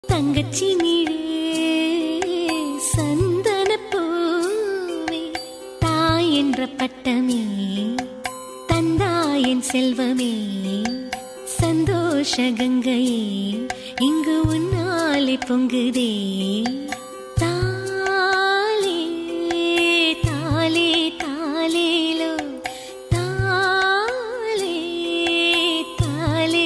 தங்கச்சி நீழே சந்தன பூவே தாய் என்ற பட்டமே தந்தாயன் செல்வமே சந்தோஷ கங்கையே இங்கு உன்னாலே பொங்குதே தாலே தாலே தாலேலோ தாலே தாலே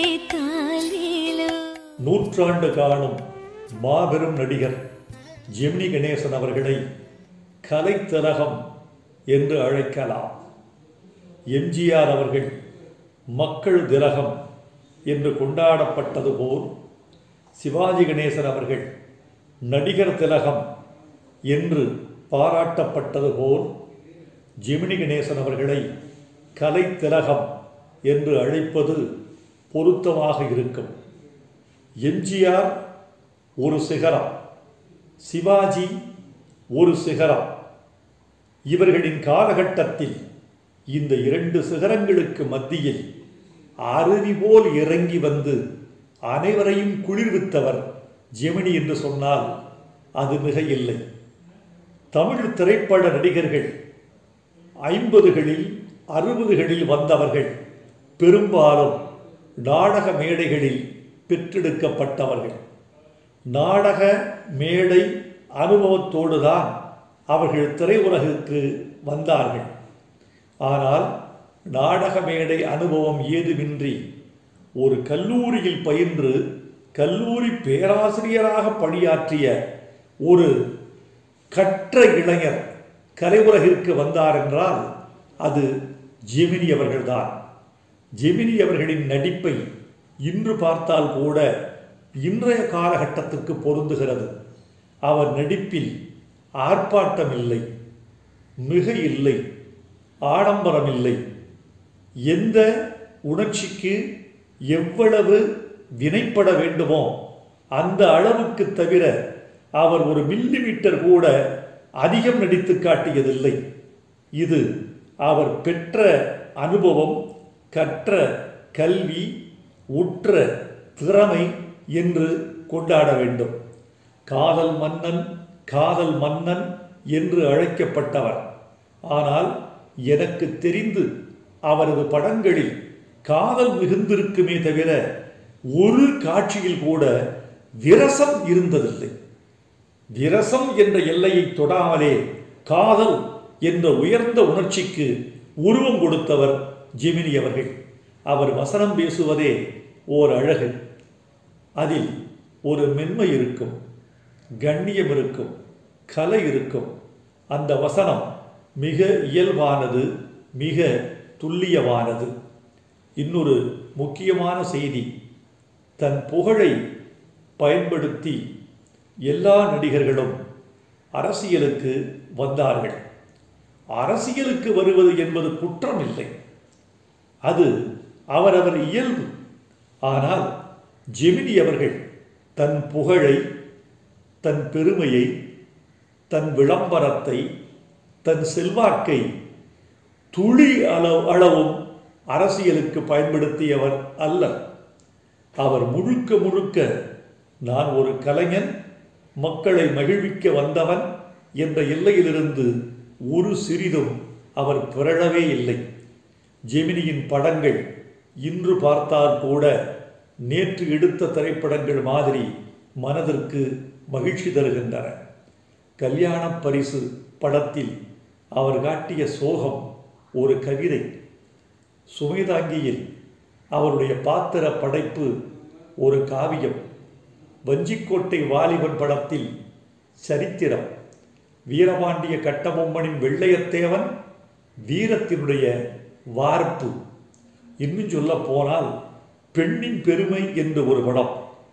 தாலேலோ நூற்றாண்டு காணும் மாபெரும் நடிகர் ஜெமினி கணேசன் அவர்களை கலைத்திலகம் என்று அழைக்கலாம் எம்ஜிஆர் அவர்கள் மக்கள் திலகம் என்று கொண்டாடப்பட்டது போல் சிவாஜி கணேசன் அவர்கள் நடிகர் திலகம் என்று பாராட்டப்பட்டது போல் ஜெமினி கணேசன் அவர்களை கலைத்திலகம் என்று அழைப்பது பொருத்தமாக இருக்கும் எம்ஜிஆர் ஒரு சிகரம் சிவாஜி ஒரு சிகரம் இவர்களின் காலகட்டத்தில் இந்த இரண்டு சிகரங்களுக்கு மத்தியில் அருவி போல் இறங்கி வந்து அனைவரையும் குளிர்வித்தவர் ஜெமினி என்று சொன்னால் அது மிக இல்லை தமிழ் திரைப்பட நடிகர்கள் ஐம்பதுகளில் அறுபதுகளில் வந்தவர்கள் பெரும்பாலும் நாடக மேடைகளில் பெற்றெடுக்கப்பட்டவர்கள் நாடக மேடை அனுபவத்தோடு தான் அவர்கள் திரையுலகுக்கு வந்தார்கள் ஆனால் நாடக மேடை அனுபவம் ஏதுமின்றி ஒரு கல்லூரியில் பயின்று கல்லூரி பேராசிரியராக பணியாற்றிய ஒரு கற்ற இளைஞர் கலையுலகிற்கு வந்தார் என்றால் அது ஜெமினி அவர்கள்தான் ஜெமினி அவர்களின் நடிப்பை இன்று பார்த்தால் கூட இன்றைய காலகட்டத்துக்கு பொருந்துகிறது அவர் நடிப்பில் ஆர்ப்பாட்டம் இல்லை மிக இல்லை ஆடம்பரம் இல்லை எந்த உணர்ச்சிக்கு எவ்வளவு வினைப்பட வேண்டுமோ அந்த அளவுக்கு தவிர அவர் ஒரு மில்லி மீட்டர் கூட அதிகம் நடித்து காட்டியதில்லை இது அவர் பெற்ற அனுபவம் கற்ற கல்வி உற்ற திறமை என்று கொண்டாட வேண்டும் காதல் மன்னன் காதல் மன்னன் என்று அழைக்கப்பட்டவர் ஆனால் எனக்கு தெரிந்து அவரது படங்களில் காதல் மிகுந்திருக்குமே தவிர ஒரு காட்சியில் கூட விரசம் இருந்ததில்லை விரசம் என்ற எல்லையை தொடாமலே காதல் என்ற உயர்ந்த உணர்ச்சிக்கு உருவம் கொடுத்தவர் ஜெமினி அவர்கள் அவர் வசனம் பேசுவதே ஓர் அழகு அதில் ஒரு மென்மை இருக்கும் கண்ணியம் இருக்கும் கலை இருக்கும் அந்த வசனம் மிக இயல்பானது மிக துல்லியமானது இன்னொரு முக்கியமான செய்தி தன் புகழை பயன்படுத்தி எல்லா நடிகர்களும் அரசியலுக்கு வந்தார்கள் அரசியலுக்கு வருவது என்பது குற்றம் இல்லை அது அவரவர் இயல்பு ஆனால் ஜெமினி அவர்கள் தன் புகழை தன் பெருமையை தன் விளம்பரத்தை தன் செல்வாக்கை துளி அளவு அளவும் அரசியலுக்கு பயன்படுத்தியவர் அல்ல அவர் முழுக்க முழுக்க நான் ஒரு கலைஞன் மக்களை மகிழ்விக்க வந்தவன் என்ற எல்லையிலிருந்து ஒரு சிறிதும் அவர் பிறழவே இல்லை ஜெமினியின் படங்கள் இன்று பார்த்தால் கூட நேற்று எடுத்த திரைப்படங்கள் மாதிரி மனதிற்கு மகிழ்ச்சி தருகின்றன கல்யாண பரிசு படத்தில் அவர் காட்டிய சோகம் ஒரு கவிதை சுமைதாங்கியில் அவருடைய பாத்திர படைப்பு ஒரு காவியம் வஞ்சிக்கோட்டை வாலிபன் படத்தில் சரித்திரம் வீரபாண்டிய கட்டபொம்மனின் வெள்ளையத்தேவன் வீரத்தினுடைய வார்ப்பு இன்னும் சொல்ல போனால் பெண்ணின் பெருமை என்று ஒரு படம்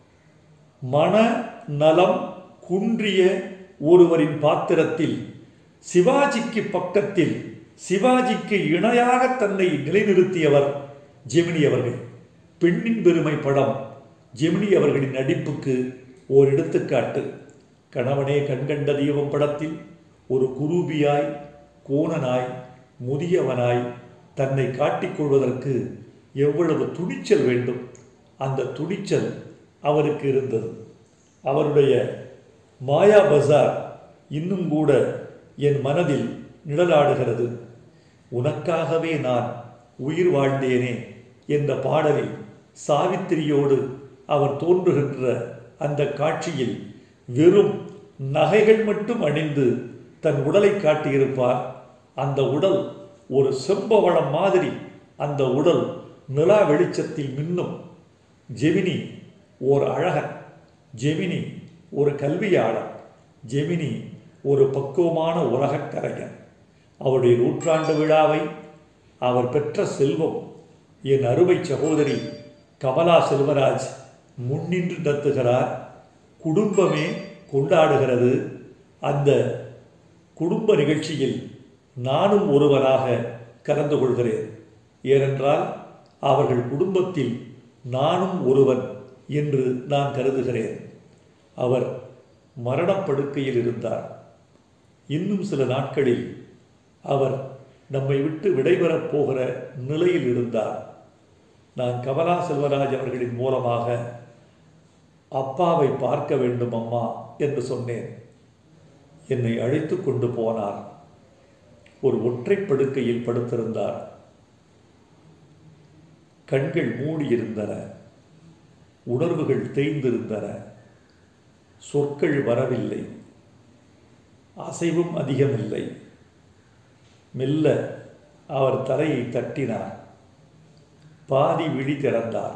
மன நலம் குன்றிய ஒருவரின் பாத்திரத்தில் சிவாஜிக்கு பக்கத்தில் சிவாஜிக்கு இணையாக தன்னை நிலைநிறுத்தியவர் ஜெமினி அவர்கள் பெண்ணின் பெருமை படம் ஜெமினி அவர்களின் நடிப்புக்கு ஓர் எடுத்துக்காட்டு கணவனே கண்கண்ட தெய்வம் படத்தில் ஒரு குரூபியாய் கோணனாய் முதியவனாய் தன்னை காட்டிக்கொள்வதற்கு எவ்வளவு துணிச்சல் வேண்டும் அந்த துணிச்சல் அவருக்கு இருந்தது அவருடைய மாயா பஜார் இன்னும் கூட என் மனதில் நிழலாடுகிறது உனக்காகவே நான் உயிர் வாழ்ந்தேனே என்ற பாடலில் சாவித்திரியோடு அவர் தோன்றுகின்ற அந்த காட்சியில் வெறும் நகைகள் மட்டும் அணிந்து தன் உடலை காட்டியிருப்பார் அந்த உடல் ஒரு செம்பவளம் மாதிரி அந்த உடல் நிலா வெளிச்சத்தில் மின்னும் ஜெமினி ஓர் அழகன் ஜெமினி ஒரு கல்வியாளர் ஜெமினி ஒரு பக்குவமான உலகக் கலைஞன் அவருடைய நூற்றாண்டு விழாவை அவர் பெற்ற செல்வம் என் அருமை சகோதரி கமலா செல்வராஜ் முன்னின்று நடத்துகிறார் குடும்பமே கொண்டாடுகிறது அந்த குடும்ப நிகழ்ச்சியில் நானும் ஒருவராக கலந்து கொள்கிறேன் ஏனென்றால் அவர்கள் குடும்பத்தில் நானும் ஒருவன் என்று நான் கருதுகிறேன் அவர் மரணப்படுக்கையில் இருந்தார் இன்னும் சில நாட்களில் அவர் நம்மை விட்டு விடைபெறப் போகிற நிலையில் இருந்தார் நான் கமலா செல்வராஜ் அவர்களின் மூலமாக அப்பாவை பார்க்க வேண்டும் அம்மா என்று சொன்னேன் என்னை அழைத்து கொண்டு போனார் ஒரு ஒற்றை படுக்கையில் படுத்திருந்தார் கண்கள் மூடியிருந்தன உணர்வுகள் தேய்ந்திருந்தன சொற்கள் வரவில்லை அசைவும் அதிகமில்லை மெல்ல அவர் தலையை தட்டினார் பாதி விழி திறந்தார்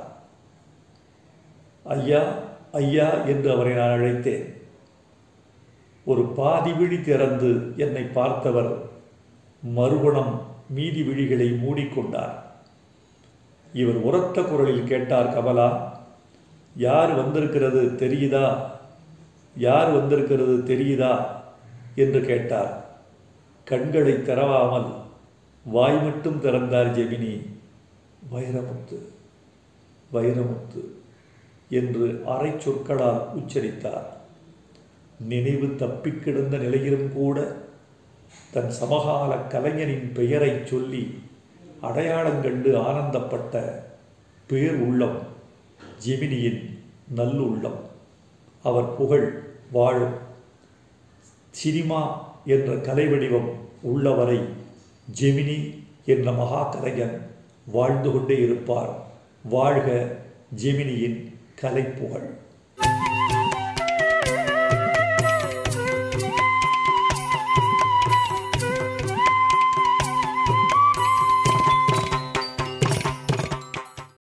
ஐயா ஐயா என்று அவரை நான் அழைத்தேன் ஒரு பாதி விழி திறந்து என்னை பார்த்தவர் மறுகுணம் மீதி விழிகளை மூடிக்கொண்டார் இவர் உரத்த குரலில் கேட்டார் கமலா யார் வந்திருக்கிறது தெரியுதா யார் வந்திருக்கிறது தெரியுதா என்று கேட்டார் கண்களை திறவாமல் வாய் மட்டும் திறந்தார் ஜெமினி வைரமுத்து வைரமுத்து என்று அரை சொற்களால் உச்சரித்தார் நினைவு தப்பிக் கிடந்த நிலையிலும் கூட தன் சமகால கலைஞனின் பெயரை சொல்லி அடையாளம் கண்டு ஆனந்தப்பட்ட பேர் உள்ளம் ஜெமினியின் நல்லுள்ளம் அவர் புகழ் வாழும் சினிமா என்ற கலை வடிவம் உள்ளவரை ஜெமினி என்ற மகா கலைஞன் வாழ்ந்து கொண்டே இருப்பார் வாழ்க ஜெமினியின் கலைப்புகழ்